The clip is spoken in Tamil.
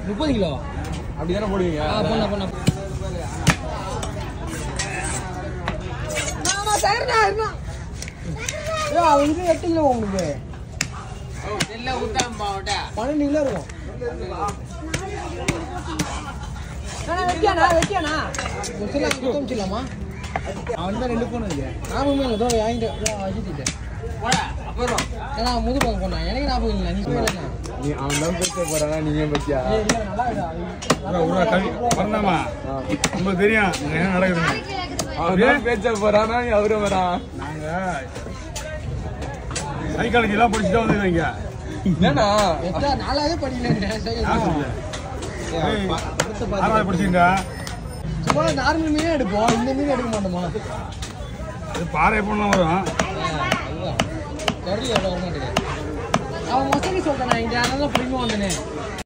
முப்பது கிலோ அப்படி தானே போடுவீங்க ஆ பண்ண பண்ண ஆமா சரிண்ணா இருந்தா ஏ அவன் இது எட்டு கிலோ உங்களுக்கு பன்னெண்டு கிலோ இருக்கும் அண்ணா, வெட்டியாண்ணா வெட்டியாண்ணா முச்சலாம் குத்தமிச்சிடலாமா அவன் தான் ரெண்டு போன இருக்கு ஞாபகமே இல்லை தோ வாங்கிட்டு இதோ வச்சுட்டு ஏன்னா முது பக்கம் போனா எனக்கு ஞாபகம் இல்லை நீ போயிடல நீ அவன் தான் பேச போறானா நீங்க பத்தியா ஏய் இல்லை நல்லா இருக்கா உரா கவி வரலாமா உங்களுக்கு தெரியும் இங்க என்ன நடக்குதுன்னு அவன் தான் பேச போறானா நீ அவரும் வரான் நாங்க சைக்காலஜி எல்லாம் படிச்சுட்டு வந்துருக்கீங்க என்னண்ணா எத்தா நாலாவது படிக்கல யார் சொல்லு? ஏய், அடுத்த ஆறாவது பார்த்து படிச்சுங்க சும்மா நார்மல் மீனே எடுப்போம் இந்த மீன் எடுக்க மாட்டோமா அது பாறை பொண்ணு வரும் அதுதான் கறி எவ்வளோ வர மாட்டேங்குது அவன் மொசலி சொல்லிட்டான் நான் இங்கே அதனால பிடிக்கும் வந்தனே